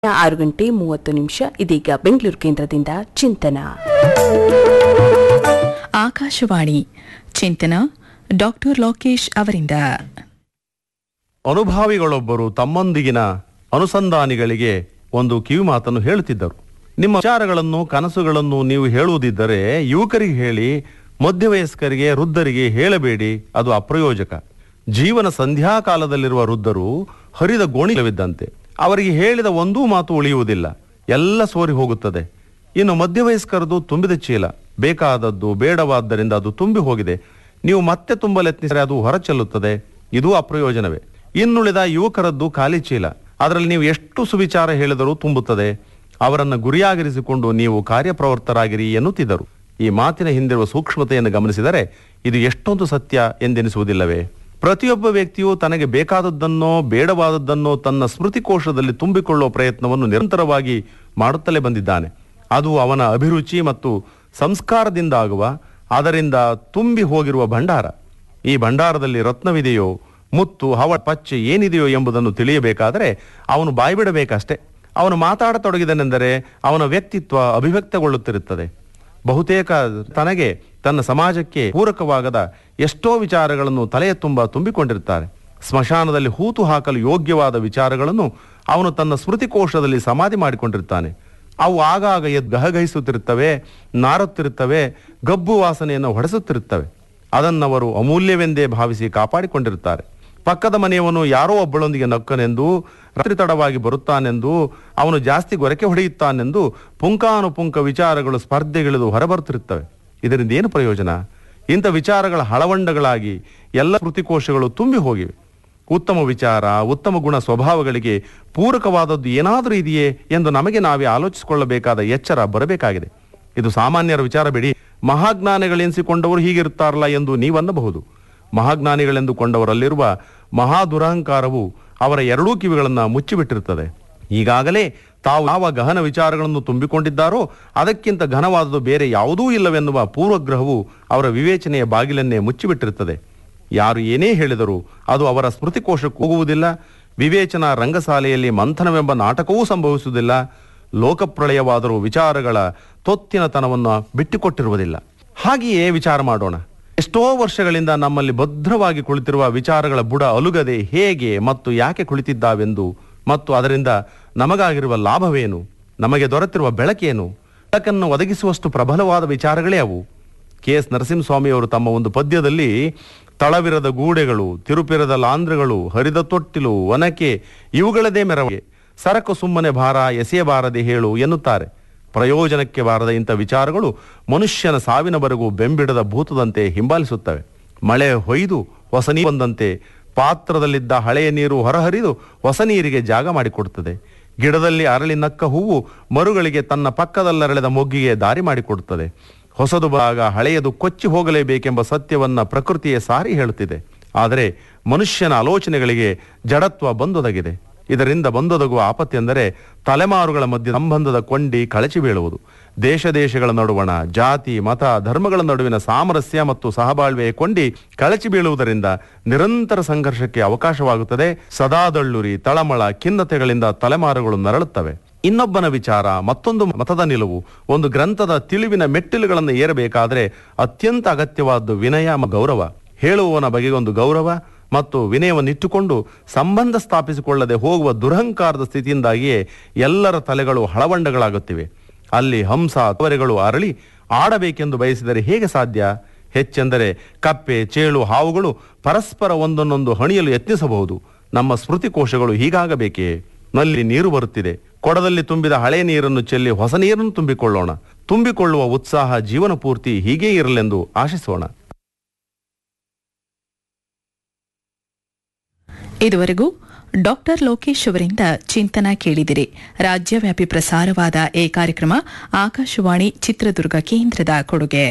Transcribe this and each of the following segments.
ಆರು ಗಂಟೆ ಮೂವತ್ತು ನಿಮಿಷ ಇದೀಗ ಬೆಂಗಳೂರು ಕೇಂದ್ರದಿಂದ ಚಿಂತನ ಆಕಾಶವಾಣಿ ಚಿಂತನ ಡಾಕ್ಟರ್ ಲೋಕೇಶ್ ಅವರಿಂದ ಅನುಭಾವಿಗಳೊಬ್ಬರು ತಮ್ಮೊಂದಿಗಿನ ಅನುಸಂಧಾನಿಗಳಿಗೆ ಒಂದು ಕಿವಿ ಮಾತನ್ನು ಹೇಳುತ್ತಿದ್ದರು ನಿಮ್ಮ ವಿಚಾರಗಳನ್ನು ಕನಸುಗಳನ್ನು ನೀವು ಹೇಳುವುದಿದ್ದರೆ ಯುವಕರಿಗೆ ಹೇಳಿ ಮಧ್ಯವಯಸ್ಕರಿಗೆ ವೃದ್ಧರಿಗೆ ಹೇಳಬೇಡಿ ಅದು ಅಪ್ರಯೋಜಕ ಜೀವನ ಸಂಧ್ಯಾಕಾಲದಲ್ಲಿರುವ ವೃದ್ಧರು ಹರಿದ ಗೋಣಿಲವಿದ್ದಂತೆ ಅವರಿಗೆ ಹೇಳಿದ ಒಂದೂ ಮಾತು ಉಳಿಯುವುದಿಲ್ಲ ಎಲ್ಲ ಸೋರಿ ಹೋಗುತ್ತದೆ ಇನ್ನು ಮಧ್ಯವಯಸ್ಕರದು ತುಂಬಿದ ಚೀಲ ಬೇಕಾದದ್ದು ಬೇಡವಾದ್ದರಿಂದ ಅದು ತುಂಬಿ ಹೋಗಿದೆ ನೀವು ಮತ್ತೆ ತುಂಬಲೆತ್ನಿಸಿದರೆ ಅದು ಹೊರಚೆಲ್ಲುತ್ತದೆ ಇದು ಅಪ್ರಯೋಜನವೇ ಇನ್ನುಳಿದ ಯುವಕರದ್ದು ಖಾಲಿ ಚೀಲ ಅದರಲ್ಲಿ ನೀವು ಎಷ್ಟು ಸುವಿಚಾರ ಹೇಳಿದರೂ ತುಂಬುತ್ತದೆ ಅವರನ್ನು ಗುರಿಯಾಗಿರಿಸಿಕೊಂಡು ನೀವು ಕಾರ್ಯಪ್ರವರ್ತರಾಗಿರಿ ಎನ್ನುತ್ತಿದ್ದರು ಈ ಮಾತಿನ ಹಿಂದಿರುವ ಸೂಕ್ಷ್ಮತೆಯನ್ನು ಗಮನಿಸಿದರೆ ಇದು ಎಷ್ಟೊಂದು ಸತ್ಯ ಎಂದೆನಿಸುವುದಿಲ್ಲವೇ ಪ್ರತಿಯೊಬ್ಬ ವ್ಯಕ್ತಿಯು ತನಗೆ ಬೇಕಾದದ್ದನ್ನೋ ಬೇಡವಾದದ್ದನ್ನೋ ತನ್ನ ಸ್ಮೃತಿಕೋಶದಲ್ಲಿ ತುಂಬಿಕೊಳ್ಳುವ ಪ್ರಯತ್ನವನ್ನು ನಿರಂತರವಾಗಿ ಮಾಡುತ್ತಲೇ ಬಂದಿದ್ದಾನೆ ಅದು ಅವನ ಅಭಿರುಚಿ ಮತ್ತು ಸಂಸ್ಕಾರದಿಂದ ಆಗುವ ಅದರಿಂದ ತುಂಬಿ ಹೋಗಿರುವ ಭಂಡಾರ ಈ ಭಂಡಾರದಲ್ಲಿ ರತ್ನವಿದೆಯೋ ಮುತ್ತು ಹವ ಪಚ್ಚೆ ಏನಿದೆಯೋ ಎಂಬುದನ್ನು ತಿಳಿಯಬೇಕಾದರೆ ಅವನು ಬಾಯ್ಬಿಡಬೇಕಷ್ಟೇ ಅವನು ಮಾತಾಡತೊಡಗಿದನೆಂದರೆ ಅವನ ವ್ಯಕ್ತಿತ್ವ ಅಭಿವ್ಯಕ್ತಗೊಳ್ಳುತ್ತಿರುತ್ತದೆ ಬಹುತೇಕ ತನಗೆ ತನ್ನ ಸಮಾಜಕ್ಕೆ ಪೂರಕವಾಗದ ಎಷ್ಟೋ ವಿಚಾರಗಳನ್ನು ತಲೆಯ ತುಂಬ ತುಂಬಿಕೊಂಡಿರುತ್ತಾರೆ ಸ್ಮಶಾನದಲ್ಲಿ ಹೂತು ಹಾಕಲು ಯೋಗ್ಯವಾದ ವಿಚಾರಗಳನ್ನು ಅವನು ತನ್ನ ಸ್ಮೃತಿಕೋಶದಲ್ಲಿ ಸಮಾಧಿ ಮಾಡಿಕೊಂಡಿರ್ತಾನೆ ಅವು ಆಗಾಗ ಎದ್ದು ಗಹಗಹಿಸುತ್ತಿರುತ್ತವೆ ನಾರುತ್ತಿರುತ್ತವೆ ಗಬ್ಬು ವಾಸನೆಯನ್ನು ಹೊಡೆಸುತ್ತಿರುತ್ತವೆ ಅದನ್ನವರು ಅಮೂಲ್ಯವೆಂದೇ ಭಾವಿಸಿ ಕಾಪಾಡಿಕೊಂಡಿರುತ್ತಾರೆ ಪಕ್ಕದ ಮನೆಯವನು ಯಾರೋ ಒಬ್ಬಳೊಂದಿಗೆ ನಕ್ಕನೆಂದು ರಾತ್ರಿ ತಡವಾಗಿ ಬರುತ್ತಾನೆಂದು ಅವನು ಜಾಸ್ತಿ ಗೊರಕೆ ಹೊಡೆಯುತ್ತಾನೆಂದು ಪುಂಕಾನುಪುಂಕ ವಿಚಾರಗಳು ಸ್ಪರ್ಧೆಗಿಳಿದು ಹೊರಬರುತ್ತಿರುತ್ತವೆ ಇದರಿಂದ ಏನು ಪ್ರಯೋಜನ ಇಂಥ ವಿಚಾರಗಳ ಹಳವಂಡಗಳಾಗಿ ಎಲ್ಲ ಸ್ಮೃತಿಕೋಶಗಳು ತುಂಬಿ ಹೋಗಿವೆ ಉತ್ತಮ ವಿಚಾರ ಉತ್ತಮ ಗುಣ ಸ್ವಭಾವಗಳಿಗೆ ಪೂರಕವಾದದ್ದು ಏನಾದರೂ ಇದೆಯೇ ಎಂದು ನಮಗೆ ನಾವೇ ಆಲೋಚಿಸಿಕೊಳ್ಳಬೇಕಾದ ಎಚ್ಚರ ಬರಬೇಕಾಗಿದೆ ಇದು ಸಾಮಾನ್ಯರ ವಿಚಾರ ಬಿಡಿ ಮಹಾಜ್ಞಾನಿಗಳೆನಿಸಿಕೊಂಡವರು ಹೀಗಿರುತ್ತಾರಲ್ಲ ಎಂದು ನೀವನ್ನಬಹುದು ಮಹಾಜ್ಞಾನಿಗಳೆಂದುಕೊಂಡವರಲ್ಲಿರುವ ಮಹಾ ದುರಹಂಕಾರವು ಅವರ ಎರಡೂ ಕಿವಿಗಳನ್ನು ಮುಚ್ಚಿಬಿಟ್ಟಿರುತ್ತದೆ ಈಗಾಗಲೇ ತಾವು ಯಾವ ಗಹನ ವಿಚಾರಗಳನ್ನು ತುಂಬಿಕೊಂಡಿದ್ದಾರೋ ಅದಕ್ಕಿಂತ ಘನವಾದುದು ಬೇರೆ ಯಾವುದೂ ಇಲ್ಲವೆನ್ನುವ ಪೂರ್ವಗ್ರಹವು ಅವರ ವಿವೇಚನೆಯ ಬಾಗಿಲನ್ನೇ ಮುಚ್ಚಿಬಿಟ್ಟಿರುತ್ತದೆ ಯಾರು ಏನೇ ಹೇಳಿದರೂ ಅದು ಅವರ ಸ್ಮೃತಿಕೋಶಕ್ಕೆ ಹೋಗುವುದಿಲ್ಲ ವಿವೇಚನಾ ರಂಗಶಾಲೆಯಲ್ಲಿ ಮಂಥನವೆಂಬ ನಾಟಕವೂ ಸಂಭವಿಸುವುದಿಲ್ಲ ಲೋಕಪ್ರಳಯವಾದರೂ ವಿಚಾರಗಳ ತೊತ್ತಿನತನವನ್ನು ಬಿಟ್ಟುಕೊಟ್ಟಿರುವುದಿಲ್ಲ ಹಾಗೆಯೇ ವಿಚಾರ ಮಾಡೋಣ ಎಷ್ಟೋ ವರ್ಷಗಳಿಂದ ನಮ್ಮಲ್ಲಿ ಭದ್ರವಾಗಿ ಕುಳಿತಿರುವ ವಿಚಾರಗಳ ಬುಡ ಅಲುಗದೆ ಹೇಗೆ ಮತ್ತು ಯಾಕೆ ಕುಳಿತಿದ್ದಾವೆಂದು ಮತ್ತು ಅದರಿಂದ ನಮಗಾಗಿರುವ ಲಾಭವೇನು ನಮಗೆ ದೊರೆತಿರುವ ಬೆಳಕೇನು ಬೆಳಕನ್ನು ಒದಗಿಸುವಷ್ಟು ಪ್ರಬಲವಾದ ವಿಚಾರಗಳೇ ಅವು ಕೆ ಎಸ್ ನರಸಿಂಹಸ್ವಾಮಿಯವರು ತಮ್ಮ ಒಂದು ಪದ್ಯದಲ್ಲಿ ತಳವಿರದ ಗೂಡೆಗಳು ತಿರುಪಿರದ ಲಾಂಧ್ರಗಳು ಹರಿದ ತೊಟ್ಟಿಲು ಒನಕೆ ಇವುಗಳದೇ ಮೆರವಣಿಗೆ ಸರಕು ಸುಮ್ಮನೆ ಭಾರ ಎಸೆಯಬಾರದೆ ಹೇಳು ಎನ್ನುತ್ತಾರೆ ಪ್ರಯೋಜನಕ್ಕೆ ಬಾರದ ಇಂಥ ವಿಚಾರಗಳು ಮನುಷ್ಯನ ಸಾವಿನವರೆಗೂ ಬೆಂಬಿಡದ ಭೂತದಂತೆ ಹಿಂಬಾಲಿಸುತ್ತವೆ ಮಳೆ ಹೊಯ್ದು ಹೊಸ ನೀರು ಬಂದಂತೆ ಪಾತ್ರದಲ್ಲಿದ್ದ ಹಳೆಯ ನೀರು ಹೊರಹರಿದು ಹೊಸ ನೀರಿಗೆ ಜಾಗ ಮಾಡಿಕೊಡುತ್ತದೆ ಗಿಡದಲ್ಲಿ ಅರಳಿ ನಕ್ಕ ಹೂವು ಮರುಗಳಿಗೆ ತನ್ನ ಪಕ್ಕದಲ್ಲರಳೆದ ಮೊಗ್ಗಿಗೆ ದಾರಿ ಮಾಡಿಕೊಡುತ್ತದೆ ಹೊಸದು ಭಾಗ ಹಳೆಯದು ಕೊಚ್ಚಿ ಹೋಗಲೇಬೇಕೆಂಬ ಸತ್ಯವನ್ನ ಪ್ರಕೃತಿಯೇ ಸಾರಿ ಹೇಳುತ್ತಿದೆ ಆದರೆ ಮನುಷ್ಯನ ಆಲೋಚನೆಗಳಿಗೆ ಜಡತ್ವ ಬಂದೊದಗಿದೆ ಇದರಿಂದ ಬಂದೊದಗುವ ಆಪತ್ತೆಂದರೆ ತಲೆಮಾರುಗಳ ಮಧ್ಯೆ ಸಂಬಂಧದ ಕೊಂಡಿ ಕಳಚಿ ಬೀಳುವುದು ದೇಶ ದೇಶಗಳ ನಡುವಣ ಜಾತಿ ಮತ ಧರ್ಮಗಳ ನಡುವಿನ ಸಾಮರಸ್ಯ ಮತ್ತು ಸಹಬಾಳ್ವೆಯ ಕೊಂಡಿ ಕಳಚಿ ಬೀಳುವುದರಿಂದ ನಿರಂತರ ಸಂಘರ್ಷಕ್ಕೆ ಅವಕಾಶವಾಗುತ್ತದೆ ಸದಾದಳ್ಳುರಿ ತಳಮಳ ಖಿನ್ನತೆಗಳಿಂದ ತಲೆಮಾರುಗಳು ನರಳುತ್ತವೆ ಇನ್ನೊಬ್ಬನ ವಿಚಾರ ಮತ್ತೊಂದು ಮತದ ನಿಲುವು ಒಂದು ಗ್ರಂಥದ ತಿಳಿವಿನ ಮೆಟ್ಟಿಲುಗಳನ್ನು ಏರಬೇಕಾದರೆ ಅತ್ಯಂತ ಅಗತ್ಯವಾದ್ದು ವಿನಯ ಮ- ಗೌರವ ಹೇಳುವವನ ಬಗೆಗೊಂದು ಗೌರವ ಮತ್ತು ವಿನಯವನ್ನಿಟ್ಟುಕೊಂಡು ಸಂಬಂಧ ಸ್ಥಾಪಿಸಿಕೊಳ್ಳದೆ ಹೋಗುವ ದುರಹಂಕಾರದ ಸ್ಥಿತಿಯಿಂದಾಗಿಯೇ ಎಲ್ಲರ ತಲೆಗಳು ಹಳವಂಡಗಳಾಗುತ್ತಿವೆ ಅಲ್ಲಿ ಹಂಸ ತವರೆಗಳು ಅರಳಿ ಆಡಬೇಕೆಂದು ಬಯಸಿದರೆ ಹೇಗೆ ಸಾಧ್ಯ ಹೆಚ್ಚೆಂದರೆ ಕಪ್ಪೆ ಚೇಳು ಹಾವುಗಳು ಪರಸ್ಪರ ಒಂದನ್ನೊಂದು ಹಣಿಯಲು ಯತ್ನಿಸಬಹುದು ನಮ್ಮ ಸ್ಮೃತಿಕೋಶಗಳು ಹೀಗಾಗಬೇಕೇ ನಲ್ಲಿ ನೀರು ಬರುತ್ತಿದೆ ಕೊಡದಲ್ಲಿ ತುಂಬಿದ ಹಳೆ ನೀರನ್ನು ಚೆಲ್ಲಿ ಹೊಸ ನೀರನ್ನು ತುಂಬಿಕೊಳ್ಳೋಣ ತುಂಬಿಕೊಳ್ಳುವ ಉತ್ಸಾಹ ಜೀವನ ಪೂರ್ತಿ ಹೀಗೇ ಇರಲೆಂದು ಆಶಿಸೋಣ ಇದುವರೆಗೂ ಡಾಕ್ಟರ್ ಲೋಕೇಶ್ ಅವರಿಂದ ಚಿಂತನ ಕೇಳಿದಿರಿ ರಾಜ್ಯವ್ಯಾಪಿ ಪ್ರಸಾರವಾದ ಈ ಕಾರ್ಯಕ್ರಮ ಆಕಾಶವಾಣಿ ಚಿತ್ರದುರ್ಗ ಕೇಂದ್ರದ ಕೊಡುಗೆ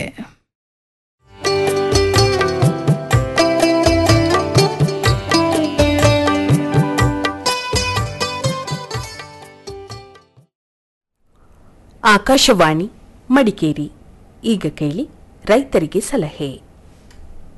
ಆಕಾಶವಾಣಿ ಮಡಿಕೇರಿ ಈಗ ಕೇಳಿ ರೈತರಿಗೆ ಸಲಹೆ